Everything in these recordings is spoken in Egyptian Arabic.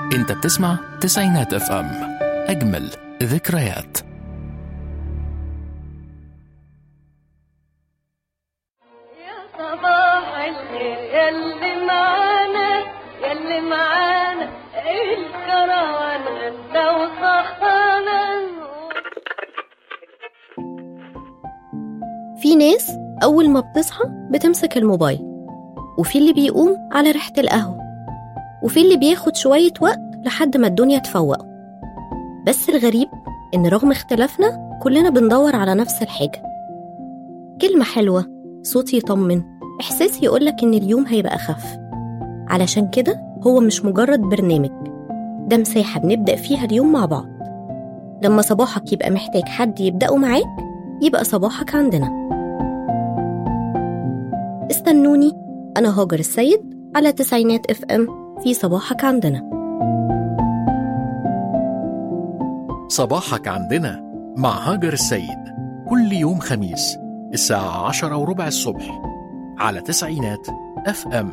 انت بتسمع تسعينات اف ام اجمل ذكريات يا صباح الخير ياللي معانا ياللي معانا الكروان غدا وصحانا في ناس أول ما بتصحى بتمسك الموبايل وفي اللي بيقوم على ريحة القهوة وفي اللي بياخد شوية وقت لحد ما الدنيا تفوق بس الغريب إن رغم اختلافنا كلنا بندور على نفس الحاجة كلمة حلوة صوت يطمن إحساس يقولك إن اليوم هيبقى أخف علشان كده هو مش مجرد برنامج ده مساحة بنبدأ فيها اليوم مع بعض لما صباحك يبقى محتاج حد يبدأه معاك يبقى صباحك عندنا استنوني أنا هاجر السيد على تسعينات اف ام في صباحك عندنا صباحك عندنا مع هاجر السيد كل يوم خميس الساعة عشرة وربع الصبح على تسعينات اف ام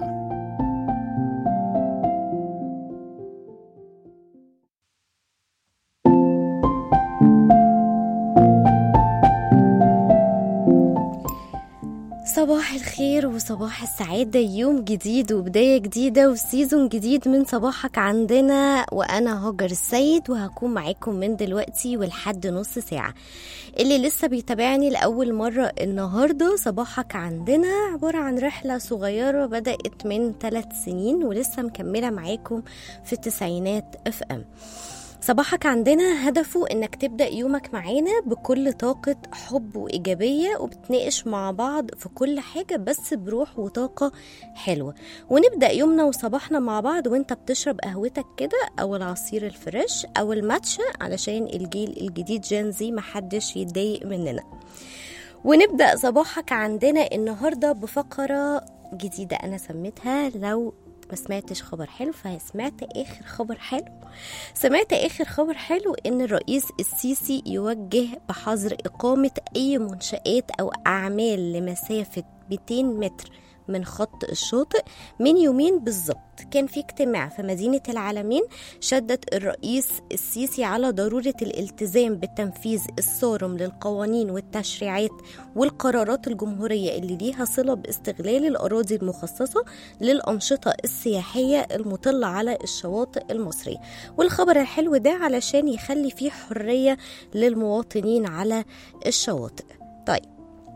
صباح الخير وصباح السعادة يوم جديد وبداية جديدة وسيزون جديد من صباحك عندنا وأنا هاجر السيد وهكون معاكم من دلوقتي ولحد نص ساعة اللي لسه بيتابعني لأول مرة النهاردة صباحك عندنا عبارة عن رحلة صغيرة بدأت من ثلاث سنين ولسه مكملة معاكم في التسعينات اف ام صباحك عندنا هدفه انك تبدا يومك معانا بكل طاقه حب وايجابيه وبتناقش مع بعض في كل حاجه بس بروح وطاقه حلوه ونبدا يومنا وصباحنا مع بعض وانت بتشرب قهوتك كده او العصير الفريش او الماتشا علشان الجيل الجديد جينزي محدش يتضايق مننا ونبدا صباحك عندنا النهارده بفقره جديده انا سميتها لو ما سمعتش خبر حلو فسمعت اخر خبر حلو سمعت اخر خبر حلو ان الرئيس السيسي يوجه بحظر اقامه اي منشات او اعمال لمسافه 200 متر من خط الشاطئ من يومين بالظبط كان في اجتماع في مدينة العالمين شدد الرئيس السيسي على ضرورة الالتزام بالتنفيذ الصارم للقوانين والتشريعات والقرارات الجمهورية اللي ليها صلة باستغلال الأراضي المخصصة للأنشطة السياحية المطلة على الشواطئ المصرية والخبر الحلو ده علشان يخلي فيه حرية للمواطنين على الشواطئ طيب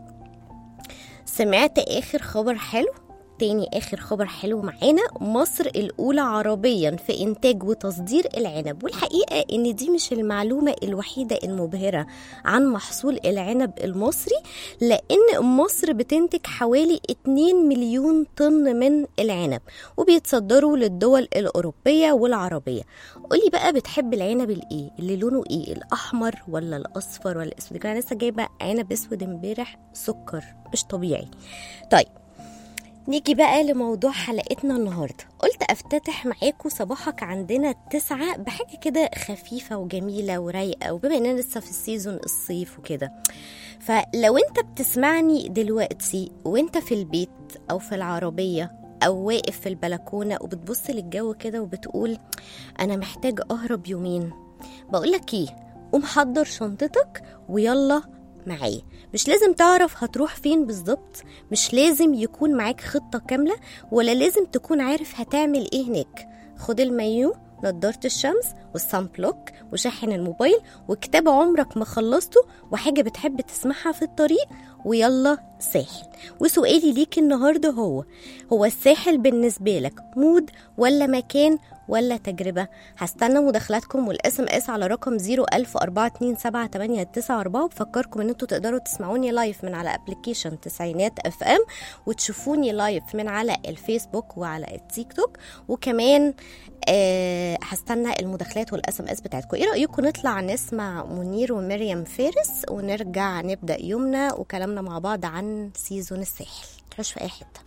سمعت اخر خبر حلو تاني اخر خبر حلو معانا مصر الاولى عربيا في انتاج وتصدير العنب والحقيقه ان دي مش المعلومه الوحيده المبهره عن محصول العنب المصري لان مصر بتنتج حوالي 2 مليون طن من العنب وبيتصدروا للدول الاوروبيه والعربيه قولي بقى بتحب العنب الايه اللي لونه ايه الاحمر ولا الاصفر ولا الاسود انا لسه جايبه عنب اسود امبارح سكر مش طبيعي طيب نيجي بقى لموضوع حلقتنا النهارده قلت افتتح معاكم صباحك عندنا التسعة بحاجة كده خفيفة وجميلة ورايقة وبما اننا لسه في السيزون الصيف وكده فلو انت بتسمعني دلوقتي وانت في البيت او في العربية او واقف في البلكونة وبتبص للجو كده وبتقول انا محتاج اهرب يومين بقولك ايه قوم حضر شنطتك ويلا معايا مش لازم تعرف هتروح فين بالظبط مش لازم يكون معاك خطة كاملة ولا لازم تكون عارف هتعمل ايه هناك خد المايو نضارة الشمس والسان بلوك وشاحن الموبايل وكتاب عمرك ما خلصته وحاجة بتحب تسمعها في الطريق ويلا ساحل وسؤالي ليك النهاردة هو هو الساحل بالنسبة لك مود ولا مكان ولا تجربة هستنى مداخلاتكم والاس ام اس على رقم 010427894 وبفكركم ان انتوا تقدروا تسمعوني لايف من على ابلكيشن تسعينات اف ام وتشوفوني لايف من على الفيسبوك وعلى التيك توك وكمان آه هستنى المداخلات والاس ام اس بتاعتكم ايه رايكم نطلع نسمع منير ومريم فارس ونرجع نبدا يومنا وكلامنا مع بعض عن سيزون الساحل تروحش في اي حته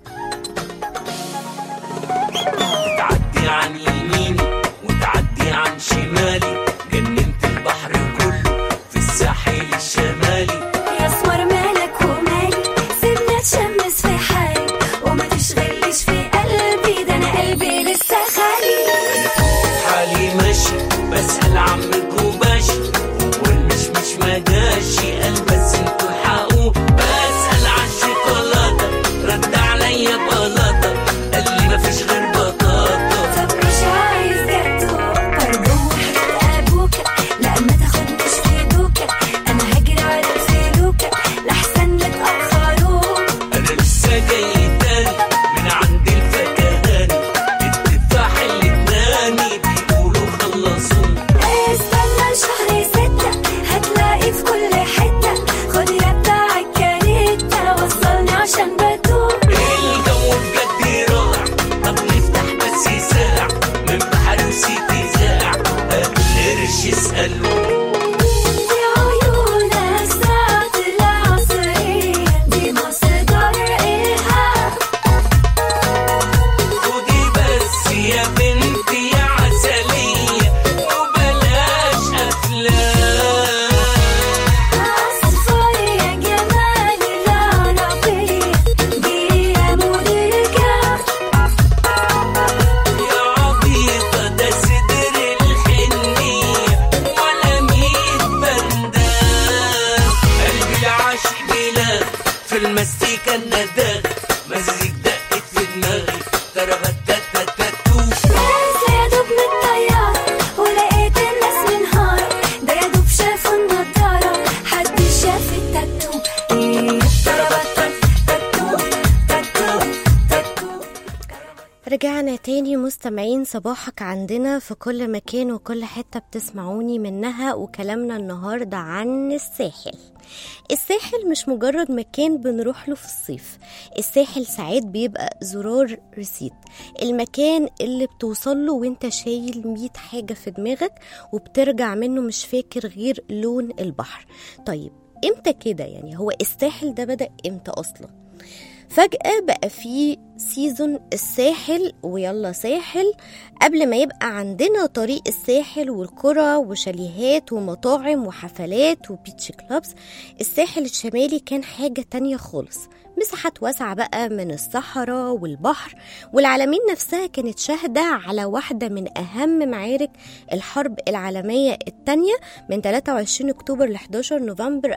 تعدي عن يميني وتعدي عن شمالي جننت البحر كله في الساحل الشمالي يا اسمر مالك ومالي سيبنا نشمس في حالي وما تشغلش في قلبي ده انا قلبي لسه خالي رجعنا تاني مستمعين صباحك عندنا في كل مكان وكل حتة بتسمعوني منها وكلامنا النهاردة عن الساحل الساحل مش مجرد مكان بنروح له في الصيف الساحل ساعات بيبقى زرار ريسيت المكان اللي بتوصل له وانت شايل مية حاجة في دماغك وبترجع منه مش فاكر غير لون البحر طيب امتى كده يعني هو الساحل ده بدأ امتى اصلا فجأة بقى في سيزون الساحل ويلا ساحل قبل ما يبقى عندنا طريق الساحل والقرى وشاليهات ومطاعم وحفلات وبيتش كلابس الساحل الشمالي كان حاجة تانية خالص مساحات واسعة بقى من الصحراء والبحر والعالمين نفسها كانت شاهدة على واحدة من أهم معارك الحرب العالمية الثانية من 23 أكتوبر ل 11 نوفمبر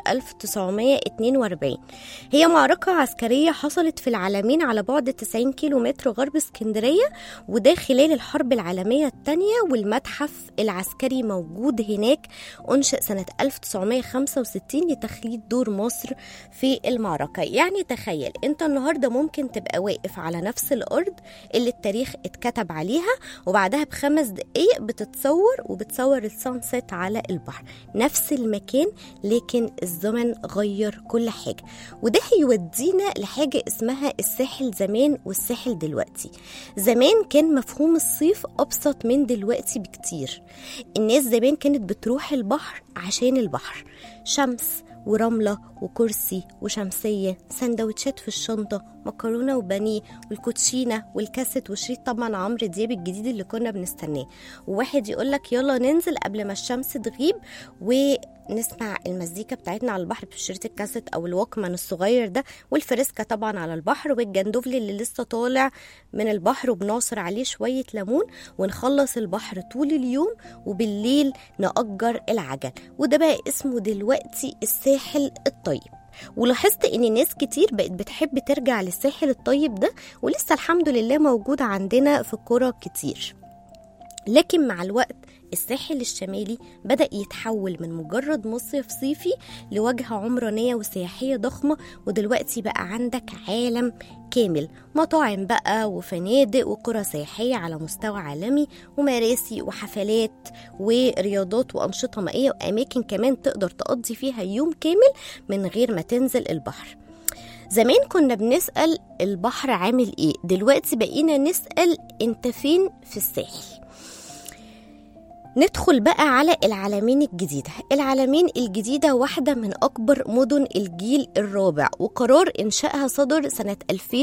1942 هي معركة عسكرية حصلت في العالمين على بعد 90 كيلو متر غرب اسكندرية وده خلال الحرب العالمية الثانية والمتحف العسكري موجود هناك أنشئ سنة 1965 لتخليد دور مصر في المعركة يعني تخيل انت النهاردة ممكن تبقى واقف على نفس الأرض اللي التاريخ اتكتب عليها وبعدها بخمس دقايق بتتصور وبتصور السانسيت على البحر نفس المكان لكن الزمن غير كل حاجة وده هيودينا لحاجة اسمها الساحل زمان والساحل دلوقتي زمان كان مفهوم الصيف أبسط من دلوقتي بكتير الناس زمان كانت بتروح البحر عشان البحر شمس ورملة وكرسي وشمسية سندوتشات في الشنطة مكرونة وبانيه والكوتشينة والكاسيت وشريط طبعا عمرو دياب الجديد اللي كنا بنستناه وواحد يقولك يلا ننزل قبل ما الشمس تغيب ونسمع المزيكا بتاعتنا على البحر بشريط الكاسيت او الوكمان الصغير ده والفريسكا طبعا على البحر والجندوفلي اللي لسه طالع من البحر وبنعصر عليه شوية ليمون ونخلص البحر طول اليوم وبالليل نأجر العجل وده بقى اسمه دلوقتي الساحل الطيب ولاحظت ان ناس كتير بقت بتحب ترجع للساحل الطيب ده ولسه الحمد لله موجود عندنا في قرى كتير لكن مع الوقت الساحل الشمالي بدأ يتحول من مجرد مصيف صيفي لوجهة عمرانية وسياحية ضخمة ودلوقتي بقى عندك عالم كامل مطاعم بقى وفنادق وقرى سياحية على مستوى عالمي ومراسي وحفلات ورياضات وأنشطة مائية وأماكن كمان تقدر تقضي فيها يوم كامل من غير ما تنزل البحر زمان كنا بنسأل البحر عامل ايه دلوقتي بقينا نسأل انت فين في الساحل ندخل بقى على العالمين الجديدة العالمين الجديدة واحدة من أكبر مدن الجيل الرابع وقرار إنشائها صدر سنة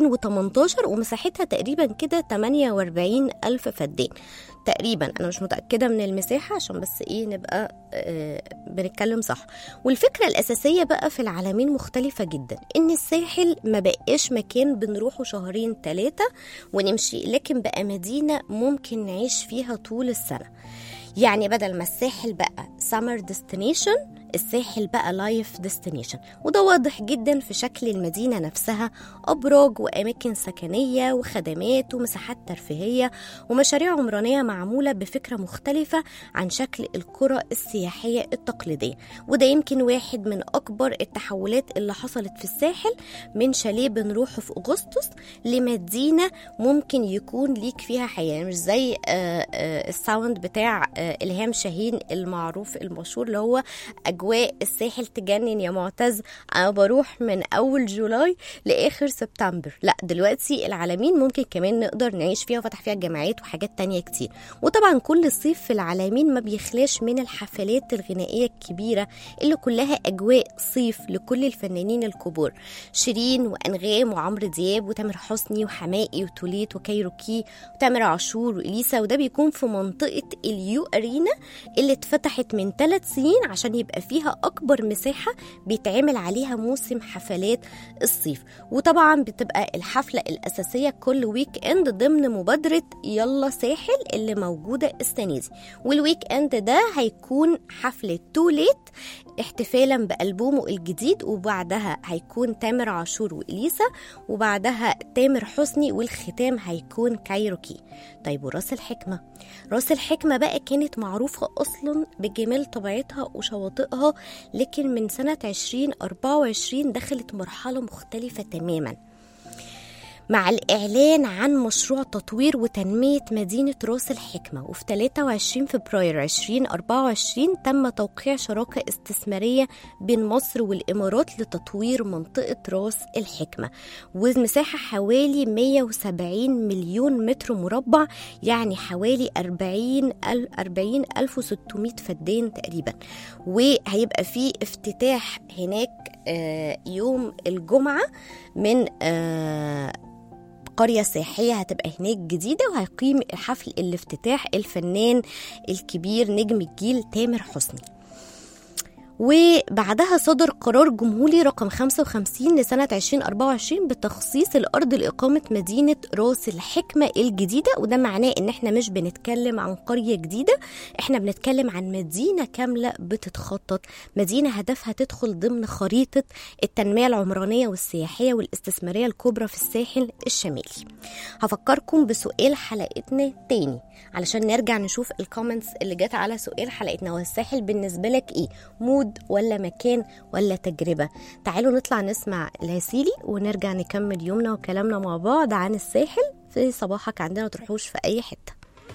2018 ومساحتها تقريبا كده 48 ألف فدان تقريبا أنا مش متأكدة من المساحة عشان بس إيه نبقى آه بنتكلم صح والفكرة الأساسية بقى في العالمين مختلفة جدا إن الساحل ما بقاش مكان بنروحه شهرين ثلاثة ونمشي لكن بقى مدينة ممكن نعيش فيها طول السنة يعني بدل ما الساحل بقى سمر ديستنيشن الساحل بقى لايف ديستنيشن وده واضح جدا في شكل المدينة نفسها أبراج وأماكن سكنية وخدمات ومساحات ترفيهية ومشاريع عمرانية معمولة بفكرة مختلفة عن شكل القرى السياحية التقليدية وده يمكن واحد من أكبر التحولات اللي حصلت في الساحل من شاليه بنروحه في أغسطس لمدينة ممكن يكون ليك فيها حياة مش زي آه، آه، الساوند بتاع آه، إلهام شاهين المعروف المشهور اللي هو اجواء الساحل تجنن يا معتز انا بروح من اول جولاي لاخر سبتمبر لا دلوقتي العالمين ممكن كمان نقدر نعيش فيها وفتح فيها جامعات وحاجات تانية كتير وطبعا كل صيف في العالمين ما بيخلاش من الحفلات الغنائية الكبيرة اللي كلها اجواء صيف لكل الفنانين الكبار شيرين وانغام وعمرو دياب وتامر حسني وحماقي وتوليت وكايروكي وتامر عاشور واليسا وده بيكون في منطقة اليو ارينا اللي اتفتحت من ثلاث سنين عشان يبقى فيها أكبر مساحة بيتعمل عليها موسم حفلات الصيف وطبعا بتبقى الحفلة الأساسية كل ويك اند ضمن مبادرة يلا ساحل اللي موجودة السنة دي والويك اند ده هيكون حفلة توليت احتفالا بألبومه الجديد وبعدها هيكون تامر عاشور وإليسا وبعدها تامر حسني والختام هيكون كايروكي طيب وراس الحكمة راس الحكمة بقى كانت معروفة أصلا بجمال طبيعتها وشواطئها لكن من سنة 2024 دخلت مرحلة مختلفة تماما مع الإعلان عن مشروع تطوير وتنمية مدينة راس الحكمة وفي 23 فبراير 2024 تم توقيع شراكة استثمارية بين مصر والإمارات لتطوير منطقة راس الحكمة ومساحة حوالي 170 مليون متر مربع يعني حوالي 40 40 1600 فدان تقريبا وهيبقى في افتتاح هناك آه، يوم الجمعة من آه، قرية سياحية هتبقى هناك جديدة وهيقيم حفل الافتتاح الفنان الكبير نجم الجيل تامر حسني وبعدها صدر قرار جمهوري رقم 55 لسنة 2024 بتخصيص الأرض لإقامة مدينة راس الحكمة الجديدة وده معناه إن إحنا مش بنتكلم عن قرية جديدة إحنا بنتكلم عن مدينة كاملة بتتخطط مدينة هدفها تدخل ضمن خريطة التنمية العمرانية والسياحية والاستثمارية الكبرى في الساحل الشمالي هفكركم بسؤال حلقتنا تاني علشان نرجع نشوف الكومنتس اللي جت على سؤال حلقتنا هو الساحل بالنسبة لك ايه مود ولا مكان ولا تجربة تعالوا نطلع نسمع الهسيلي ونرجع نكمل يومنا وكلامنا مع بعض عن الساحل في صباحك عندنا ما تروحوش في اي حته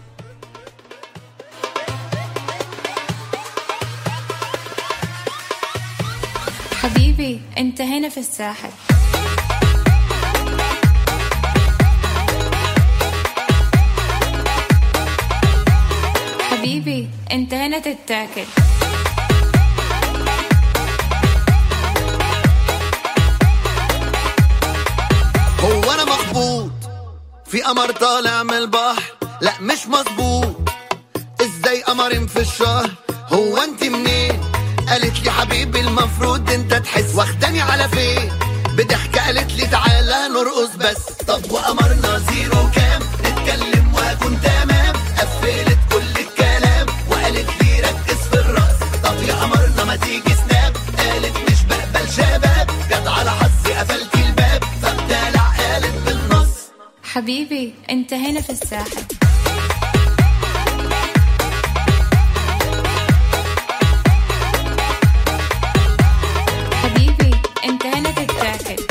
حبيبي انت هنا في الساحل حبيبي انت هنا تتاكل هو انا مخبوط في قمر طالع من البحر لا مش مظبوط ازاي قمرين في الشهر هو انت منين قالت لي حبيبي المفروض انت تحس واخداني على فين بضحكة قالت لي تعالى نرقص بس طب وقمرنا زيرو كام نتكلم واكون تمام قفلت كل الكلام وقالت لي ركز في الرقص طب يا قمرنا ما تيجي سناب قالت مش بقبل شباب جت على حظي قفلتي الباب فبدلع قالت بالنص حبيبي انت هنا في الساحل حبيبي انت هنا تتاكل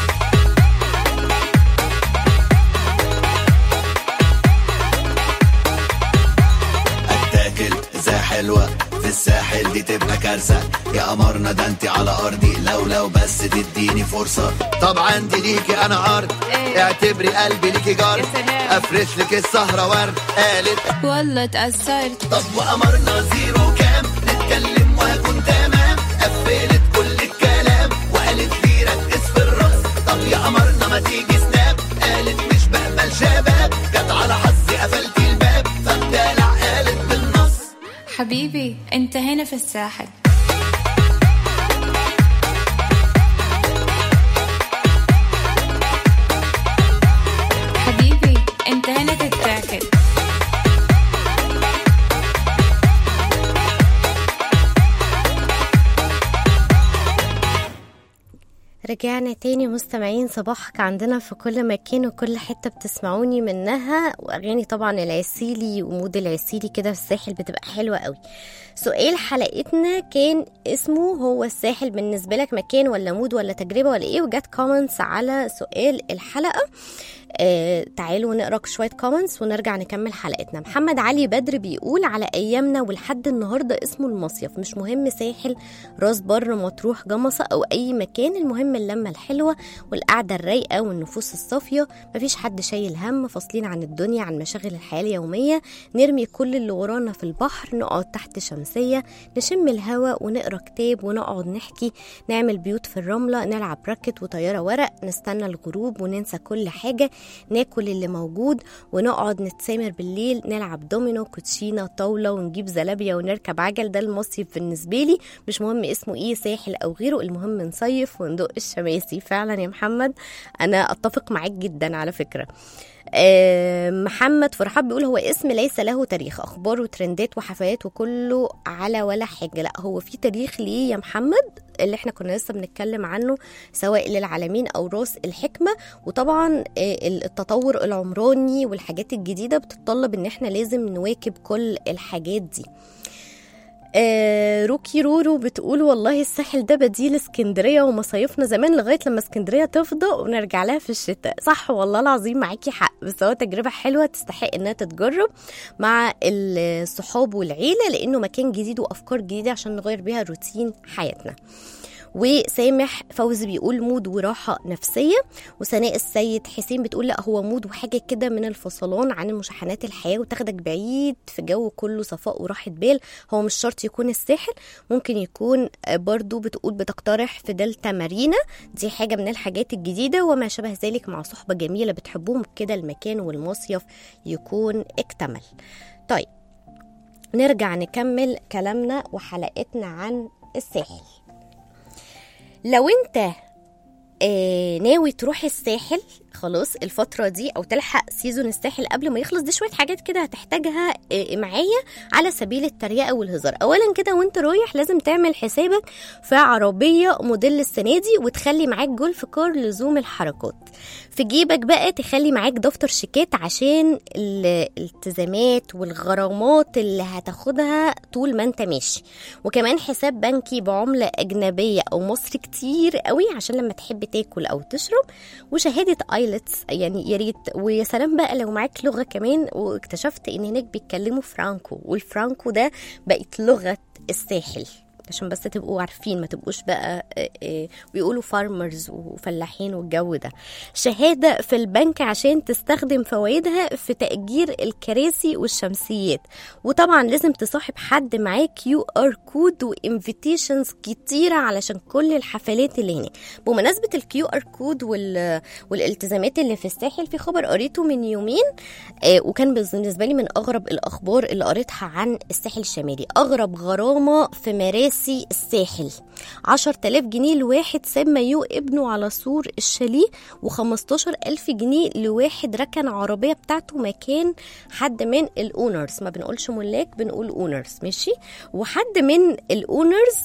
اتاكل ازاي حلوه في الساحل دي تبقى كارثه يا قمرنا ده انت على ارضي لو لو بس تديني فرصه طب عندي ليكي انا عرض إيه؟ اعتبري قلبي ليكي جار يا سلام. افرش لك السهره ورد قالت والله اتأثرت طب وقمرنا زيرو كام نتكلم وهكون تمام قفلت كل الكلام وقالت لي ركز في الرقص طب يا قمرنا ما تيجي سناب قالت مش بقبل شباب جت على حظي قفلتي الباب فبدلع قالت بالنص حبيبي انت هنا في الساحل حبيبي انت هنا تتاكل رجعنا تاني مستمعين صباحك عندنا في كل مكان وكل حتة بتسمعوني منها وأغاني طبعا العسيلي ومود العسيلي كده في الساحل بتبقى حلوة قوي سؤال حلقتنا كان اسمه هو الساحل بالنسبة لك مكان ولا مود ولا تجربة ولا ايه وجات كومنتس على سؤال الحلقة آه تعالوا نقرا شويه كومنتس ونرجع نكمل حلقتنا محمد علي بدر بيقول على ايامنا ولحد النهارده اسمه المصيف مش مهم ساحل راس بر مطروح جمصه او اي مكان المهم اللمه الحلوه والقعده الرايقه والنفوس الصافيه مفيش حد شايل هم فاصلين عن الدنيا عن مشاغل الحياه اليوميه نرمي كل اللي ورانا في البحر نقعد تحت شمسيه نشم الهوا ونقرا كتاب ونقعد نحكي نعمل بيوت في الرمله نلعب راكت وطياره ورق نستنى الغروب وننسى كل حاجه ناكل اللي موجود ونقعد نتسامر بالليل نلعب دومينو كوتشينه طاوله ونجيب زلابيا ونركب عجل ده المصيف بالنسبه لي مش مهم اسمه ايه ساحل او غيره المهم نصيف وندق الشماسي فعلا يا محمد انا اتفق معاك جدا على فكره آه، محمد فرحات بيقول هو اسم ليس له تاريخ اخبار وترندات وحفلات وكله على ولا حاجه لا هو في تاريخ ليه يا محمد اللي احنا كنا لسه بنتكلم عنه سواء للعالمين او راس الحكمه وطبعا آه، التطور العمراني والحاجات الجديده بتتطلب ان احنا لازم نواكب كل الحاجات دي آه روكي رورو بتقول والله الساحل ده بديل اسكندريه ومصايفنا زمان لغايه لما اسكندريه تفضى ونرجع لها في الشتاء صح والله العظيم معاكي حق بس هو تجربه حلوه تستحق انها تتجرب مع الصحاب والعيله لانه مكان جديد وافكار جديده عشان نغير بيها روتين حياتنا وسامح فوزي بيقول مود وراحة نفسية وسناء السيد حسين بتقول لا هو مود وحاجة كده من الفصلان عن مشاحنات الحياة وتاخدك بعيد في جو كله صفاء وراحة بال هو مش شرط يكون الساحل ممكن يكون آه، برضو بتقول بتقترح في دلتا مارينا دي حاجة من الحاجات الجديدة وما شابه ذلك مع صحبة جميلة بتحبهم كده المكان والمصيف يكون اكتمل طيب نرجع نكمل كلامنا وحلقتنا عن الساحل لو انت آه ناوي تروح الساحل خلاص الفترة دي أو تلحق سيزون الساحل قبل ما يخلص دي شوية حاجات كده هتحتاجها آه معايا على سبيل التريقة والهزار أولا كده وانت رايح لازم تعمل حسابك في عربية موديل السنة دي وتخلي معاك جولف كار لزوم الحركات في جيبك بقى تخلي معاك دفتر شيكات عشان الالتزامات والغرامات اللي هتاخدها طول ما انت ماشي وكمان حساب بنكي بعملة أجنبية أو مصري كتير قوي عشان لما تحب تاكل أو تشرب وشهادة ايلتس يعني يا ريت ويا سلام بقى لو معاك لغة كمان واكتشفت ان هناك بيتكلموا فرانكو والفرانكو ده بقت لغة الساحل عشان بس تبقوا عارفين ما تبقوش بقى آه، آه، بيقولوا فارمرز وفلاحين والجو ده شهادة في البنك عشان تستخدم فوائدها في تأجير الكراسي والشمسيات وطبعا لازم تصاحب حد معاه كيو ار كود وانفيتيشنز كتيرة علشان كل الحفلات اللي هناك بمناسبة الكيو ار كود وال... والالتزامات اللي في الساحل في خبر قريته من يومين آه، وكان بالنسبة لي من أغرب الأخبار اللي قريتها عن الساحل الشمالي أغرب غرامة في مراسي الساحل 10000 جنيه لواحد ساب مايو ابنه على سور الشاليه و15000 جنيه لواحد ركن عربية بتاعته مكان حد من الاونرز ما بنقولش ملاك بنقول اونرز ماشي وحد من الاونرز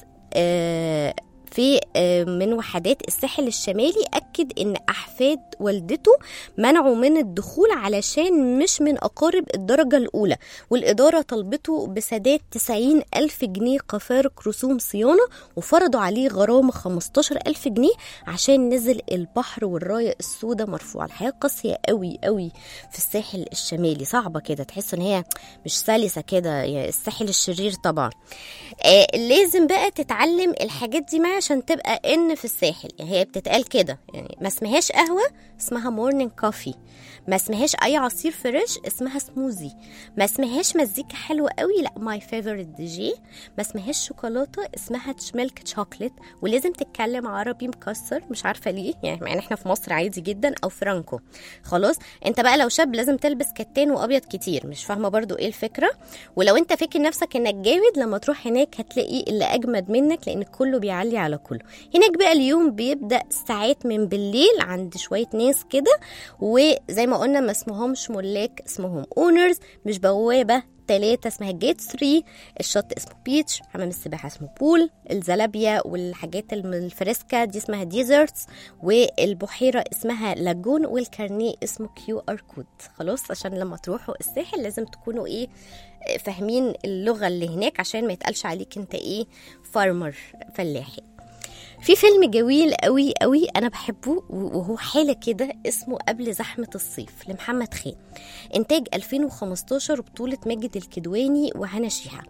آه في آه، من وحدات الساحل الشمالي أكد إن أحفاد والدته منعوا من الدخول علشان مش من أقارب الدرجة الأولى والإدارة طلبته بسداد 90 ألف جنيه كفارق رسوم صيانة وفرضوا عليه غرامة 15 ألف جنيه عشان نزل البحر والراية السوداء مرفوعة الحياة قاسية قوي قوي في الساحل الشمالي صعبة كده تحس إن هي مش سلسة كده يعني الساحل الشرير طبعا آه لازم بقى تتعلم الحاجات دي معايا عشان تبقى ان في الساحل يعني هي بتتقال كده يعني ما اسمهاش قهوه اسمها مورنينج كوفي ما اسمهاش اي عصير فريش اسمها سموزي ما اسمهاش مزيكا حلوه قوي لا ماي فيفورت دي جي ما اسمهاش شوكولاته اسمها ميلك شوكليت ولازم تتكلم عربي مكسر مش عارفه ليه يعني مع ان احنا في مصر عادي جدا او فرانكو خلاص انت بقى لو شاب لازم تلبس كتان وابيض كتير مش فاهمه برضو ايه الفكره ولو انت فاكر نفسك انك جامد لما تروح هناك هتلاقي اللي اجمد منك لان كله بيعلي على كله هناك بقى اليوم بيبدا ساعات من بالليل عند شويه ناس كده وزي ما قلنا ما اسمهمش ملاك اسمهم اونرز مش بوابه تلاتة اسمها جيت 3 الشط اسمه بيتش حمام السباحة اسمه بول الزلابيا والحاجات الم- الفريسكا دي اسمها ديزرتس والبحيرة اسمها لاجون والكارنيه اسمه كيو ار كود خلاص عشان لما تروحوا الساحل لازم تكونوا ايه فاهمين اللغة اللي هناك عشان ما يتقالش عليك انت ايه فارمر فلاحي في فيلم جميل قوي قوي انا بحبه وهو حاله كده اسمه قبل زحمه الصيف لمحمد خان انتاج 2015 بطوله ماجد الكدواني وهنا شيحه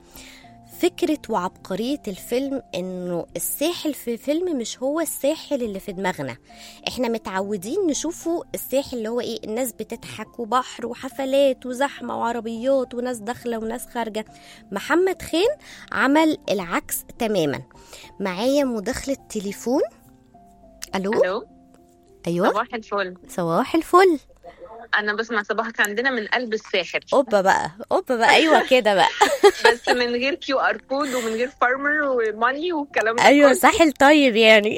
فكرة وعبقرية الفيلم انه الساحل في فيلم مش هو الساحل اللي في دماغنا احنا متعودين نشوفه الساحل اللي هو ايه الناس بتضحك وبحر وحفلات وزحمة وعربيات وناس داخلة وناس خارجة محمد خان عمل العكس تماما معايا مداخلة تليفون الو الو ايوه صباح الفل صباح الفل انا بسمع صباحك عندنا من قلب الساحل اوبا بقى اوبا بقى ايوه كده بقى بس من غير كيو ار كود ومن غير فارمر وماني والكلام ده ايوه كله. ساحل طيب يعني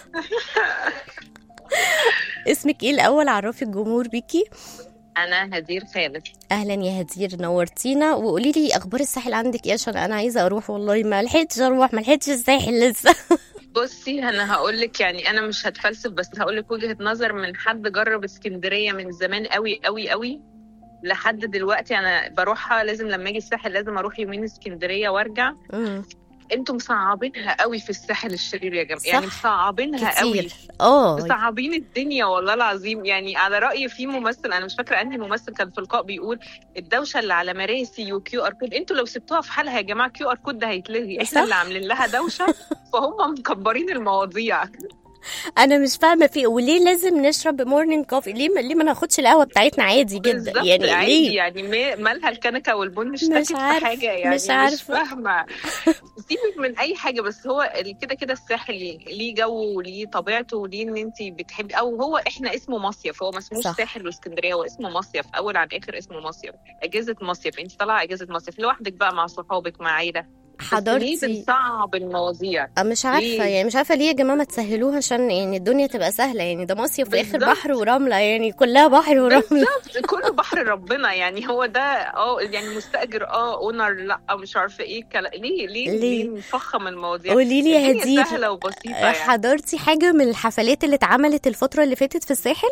اسمك ايه الاول عرفي الجمهور بيكي انا هدير خالد اهلا يا هدير نورتينا وقولي لي اخبار الساحل عندك ايه عشان انا عايزه اروح والله ما لحقتش اروح ما لحقتش الساحل لسه بصي انا هقول لك يعني انا مش هتفلسف بس هقول لك وجهة نظر من حد جرب اسكندرية من زمان قوي قوي قوي لحد دلوقتي انا بروحها لازم لما اجي الساحل لازم اروح يومين اسكندرية وارجع مم. انتوا مصعبينها قوي في الساحل الشرير يا جماعه صح. يعني مصعبينها قوي كتير اه مصعبين الدنيا والله العظيم يعني على رأي في ممثل انا مش فاكره انهي ممثل كان في لقاء بيقول الدوشه اللي على مراسي وكيو ار كود انتوا لو سبتوها في حالها يا جماعه كيو ار كود ده هيتلغي صح. احنا اللي عاملين لها دوشه فهم مكبرين المواضيع انا مش فاهمه في وليه لازم نشرب مورنينج كوفي ليه ما ليه ما ناخدش القهوه بتاعتنا عادي جدا بالظبط يعني عادي ليه يعني ما- مالها الكنكه والبن مش اشتكت في عارف- حاجه يعني مش عارفة. فاهمه سيبك من اي حاجه بس هو ال- كده كده الساحل ليه جو وليه طبيعته وليه ان انت بتحبي او هو احنا اسمه مصيف هو ما اسموش صح. ساحل واسكندريه هو اسمه مصيف اول عن اخر اسمه مصيف اجازه مصيف انت طالعه اجازه مصيف لوحدك بقى مع صحابك مع عيله بس ليه حضرتي بنصعب المواضيع مش عارفه ليه؟ يعني مش عارفه ليه يا جماعه ما تسهلوها عشان يعني الدنيا تبقى سهله يعني ده مصيف في الاخر بالظبط. بحر ورمله يعني كلها بحر ورمله بالظبط كله بحر ربنا يعني هو ده اه يعني مستاجر اه اونر لا مش عارفه ايه كلا ليه ليه ليه؟ ليه نفخم المواضيع قولي لي يا الدنيا هدير سهله وبسيطه يعني حضرتي حاجه من الحفلات اللي اتعملت الفتره اللي فاتت في الساحل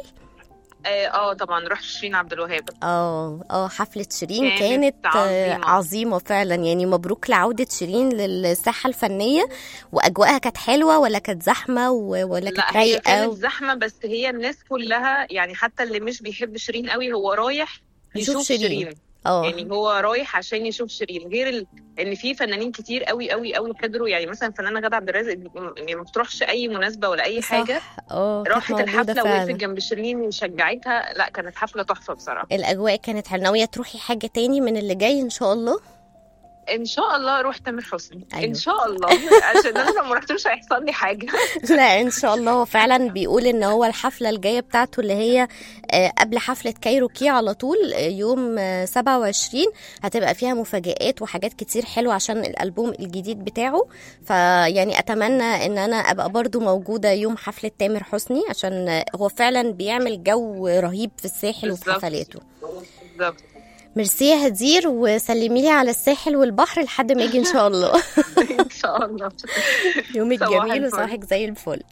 اه آه، طبعا رحت شيرين عبد الوهاب اه اه حفلة شيرين كانت كانت آه، عظيمة. عظيمة فعلا يعني مبروك لعودة شيرين للساحة الفنية وأجواءها كانت حلوة ولا كانت زحمة و- ولا كانت لا هي رايقة كانت زحمه بس هي الناس كلها يعني حتى اللي مش بيحب شيرين قوي هو رايح يشوف يشوف شيرين. شيرين اه يعني هو رايح عشان يشوف شيرين غير ال... ان في فنانين كتير قوي قوي قوي حضروا يعني مثلا فنانه غاده عبد الرازق يعني ما بتروحش اي مناسبه ولا اي صح. حاجه اه كانت راحت موجودة الحفله وقفت فعلا جنب شيرين وشجعتها لا كانت حفله تحفه بصراحه الأجواء كانت حلوة ناوية تروحي حاجة تاني من اللي جاي إن شاء الله ان شاء الله اروح تامر حسني أيوة. ان شاء الله عشان انا لو ما رحتوش هيحصل لي حاجه لا ان شاء الله هو فعلا بيقول ان هو الحفله الجايه بتاعته اللي هي آه، قبل حفله كايروكي على طول آه، يوم آه، 27 هتبقى فيها مفاجآت وحاجات كتير حلوه عشان الالبوم الجديد بتاعه فيعني اتمنى ان انا ابقى برضو موجوده يوم حفله تامر حسني عشان آه، هو فعلا بيعمل جو رهيب في الساحل وفي بالظبط. حفلاته بالظبط ميرسي يا هدير وسلمي لي على الساحل والبحر لحد ما يجي ان شاء الله ان شاء الله يومك صباح جميل الفل. وصباحك زي الفل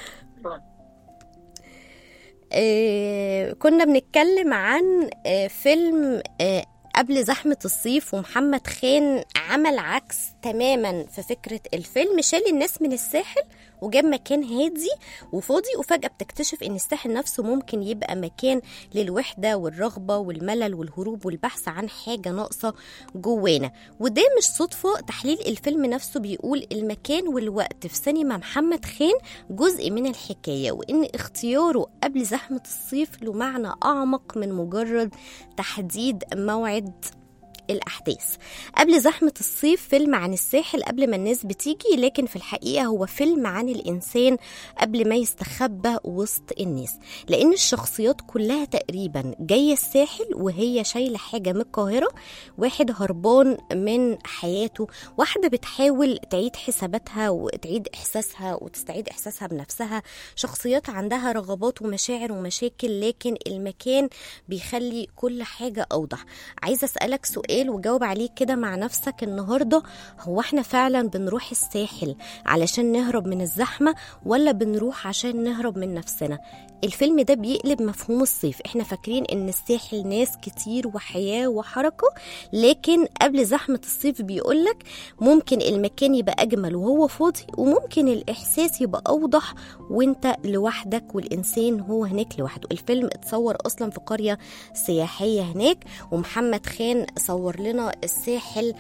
آه، كنا بنتكلم عن آه، فيلم آه، قبل زحمة الصيف ومحمد خان عمل عكس تماما في فكرة الفيلم شال الناس من الساحل وجاب مكان هادي وفاضي وفجأة بتكتشف ان الساحل نفسه ممكن يبقى مكان للوحدة والرغبة والملل والهروب والبحث عن حاجة ناقصة جوانا وده مش صدفة تحليل الفيلم نفسه بيقول المكان والوقت في سينما محمد خان جزء من الحكاية وإن اختياره قبل زحمة الصيف له معنى أعمق من مجرد تحديد موعد الأحداث قبل زحمة الصيف فيلم عن الساحل قبل ما الناس بتيجي لكن في الحقيقة هو فيلم عن الإنسان قبل ما يستخبى وسط الناس لأن الشخصيات كلها تقريبا جاية الساحل وهي شايلة حاجة من القاهرة واحد هربان من حياته واحدة بتحاول تعيد حساباتها وتعيد إحساسها وتستعيد إحساسها بنفسها شخصيات عندها رغبات ومشاعر ومشاكل لكن المكان بيخلي كل حاجة أوضح عايزة أسألك سؤال وجاوب عليه كده مع نفسك النهاردة هو احنا فعلا بنروح الساحل علشان نهرب من الزحمة ولا بنروح عشان نهرب من نفسنا الفيلم ده بيقلب مفهوم الصيف احنا فاكرين ان الساحل ناس كتير وحياة وحركة لكن قبل زحمة الصيف بيقولك ممكن المكان يبقى أجمل وهو فاضي وممكن الإحساس يبقى أوضح وانت لوحدك والإنسان هو هناك لوحده الفيلم اتصور أصلا في قرية سياحية هناك ومحمد خان صور لنا الساحل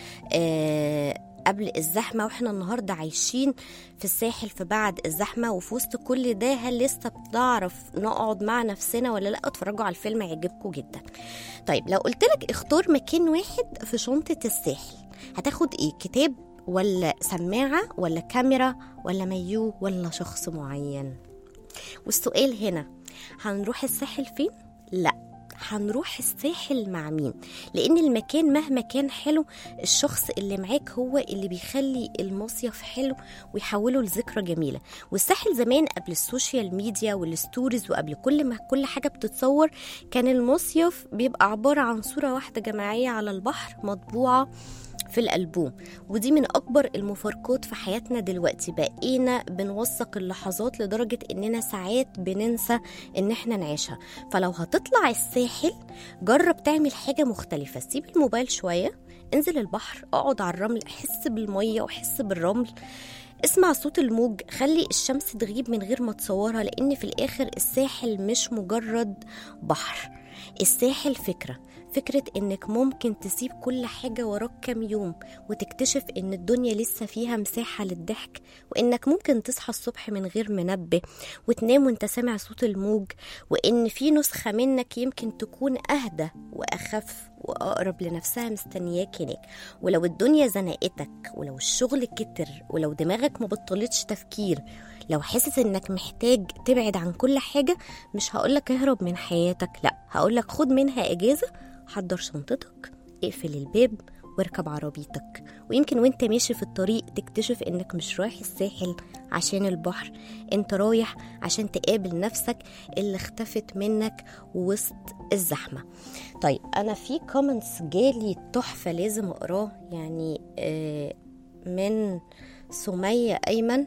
آه قبل الزحمة واحنا النهاردة عايشين في الساحل في بعد الزحمة وفي وسط كل ده هل لسه بنعرف نقعد مع نفسنا ولا لا اتفرجوا على الفيلم هيعجبكم جدا طيب لو قلت لك اختار مكان واحد في شنطة الساحل هتاخد ايه كتاب ولا سماعة ولا كاميرا ولا مايو ولا شخص معين والسؤال هنا هنروح الساحل فين؟ لا هنروح الساحل مع مين لان المكان مهما كان حلو الشخص اللي معاك هو اللي بيخلي المصيف حلو ويحوله لذكرى جميله والساحل زمان قبل السوشيال ميديا والستوريز وقبل كل ما كل حاجه بتتصور كان المصيف بيبقى عباره عن صوره واحده جماعيه على البحر مطبوعه في الألبوم ودي من أكبر المفارقات في حياتنا دلوقتي بقينا بنوثق اللحظات لدرجة إننا ساعات بننسى إن إحنا نعيشها فلو هتطلع الساحل جرب تعمل حاجة مختلفة سيب الموبايل شوية انزل البحر اقعد على الرمل احس بالميه واحس بالرمل اسمع صوت الموج خلي الشمس تغيب من غير ما تصورها لان في الاخر الساحل مش مجرد بحر الساحل فكره فكرة إنك ممكن تسيب كل حاجة وراك كام يوم وتكتشف إن الدنيا لسه فيها مساحة للضحك وإنك ممكن تصحى الصبح من غير منبه وتنام وإنت سامع صوت الموج وإن في نسخة منك يمكن تكون أهدى وأخف وأقرب لنفسها مستنياك هناك ولو الدنيا زنقتك ولو الشغل كتر ولو دماغك ما بطلتش تفكير لو حاسس انك محتاج تبعد عن كل حاجة مش هقولك اهرب من حياتك لا هقولك خد منها اجازة حضر شنطتك اقفل الباب واركب عربيتك ويمكن وانت ماشي في الطريق تكتشف انك مش رايح الساحل عشان البحر انت رايح عشان تقابل نفسك اللي اختفت منك وسط الزحمة طيب انا في كومنتس جالي تحفة لازم اقراه يعني آه، من سمية ايمن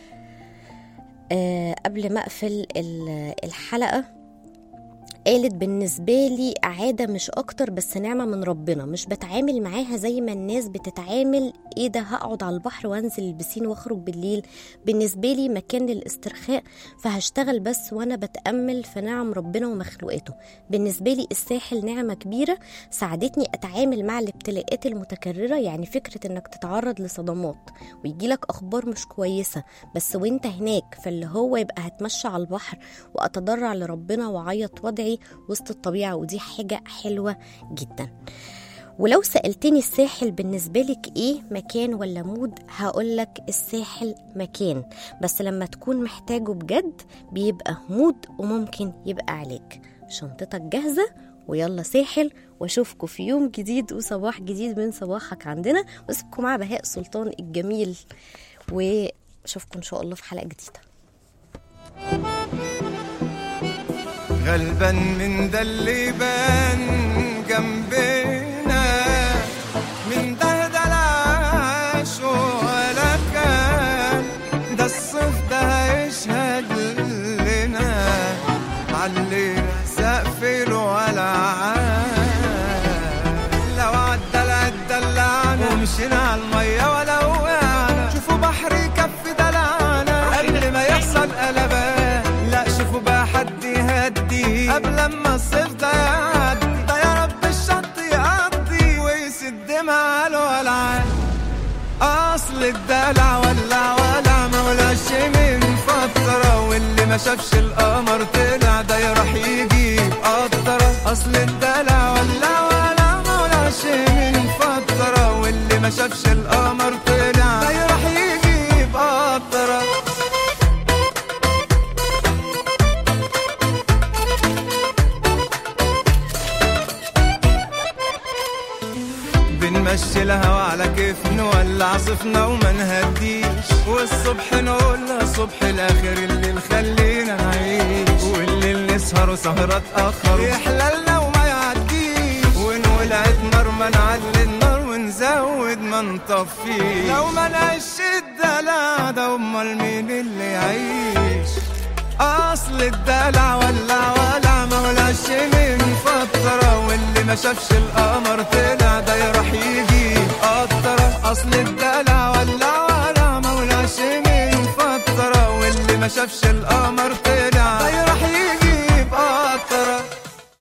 آه، قبل ما اقفل ال- الحلقه قالت بالنسبة لي عادة مش أكتر بس نعمة من ربنا مش بتعامل معاها زي ما الناس بتتعامل إيه ده هقعد على البحر وأنزل البسين وأخرج بالليل بالنسبة لي مكان للاسترخاء فهشتغل بس وأنا بتأمل في نعم ربنا ومخلوقاته بالنسبة لي الساحل نعمة كبيرة ساعدتني أتعامل مع الابتلاءات المتكررة يعني فكرة إنك تتعرض لصدمات ويجيلك أخبار مش كويسة بس وانت هناك فاللي هو يبقى هتمشى على البحر وأتضرع لربنا وأعيط وأدعي وسط الطبيعة ودي حاجة حلوة جدا ولو سألتني الساحل بالنسبة لك ايه مكان ولا مود هقولك الساحل مكان بس لما تكون محتاجه بجد بيبقى مود وممكن يبقى عليك شنطتك جاهزة ويلا ساحل واشوفكم في يوم جديد وصباح جديد من صباحك عندنا واسيبكم مع بهاء سلطان الجميل واشوفكم ان شاء الله في حلقة جديدة غلبان من ده اللي بان جنبنا من ده ده العاش ولا كان ده الصيف ده هيشهد لنا علينا سقف الولعان لو عدى العد دلعنا ومشينا على المية ولا وقعنا شوفوا بحر يكفي دلعنا قبل ما يحصل قلبان لا شوفوا بقى حد يهدي قبل ما الصيف ده يعدي ده يا رب الشط يقضي ويسد مع الولعان اصل الدلع ولع ولع ما ولعش من فترة واللي ما شافش القمر طلع ده يروح يجيب قطرة اصل الدلع ولع ولع ما ولعش من فترة واللي ما شافش القمر طلع ده يروح يجيب قطرة بنمشي الهوا على كيف نولع صفنا وما نهديش والصبح نقولها صبح الاخر اللي خلينا نعيش والليل نسهر وسهرة تأخر يحللنا وما يعديش ونولعت نار ما نعلي النار ونزود ما نطفيش لو ما نعيش الدلع ده امال مين اللي يعيش اصل الدلع ولع ولع ما ولعش من فترة واللي ما شافش القمر طلع ده يروح يجيب قطرة اصل الدلع ولع ولع ما ولعش من فترة واللي ما شافش القمر طلع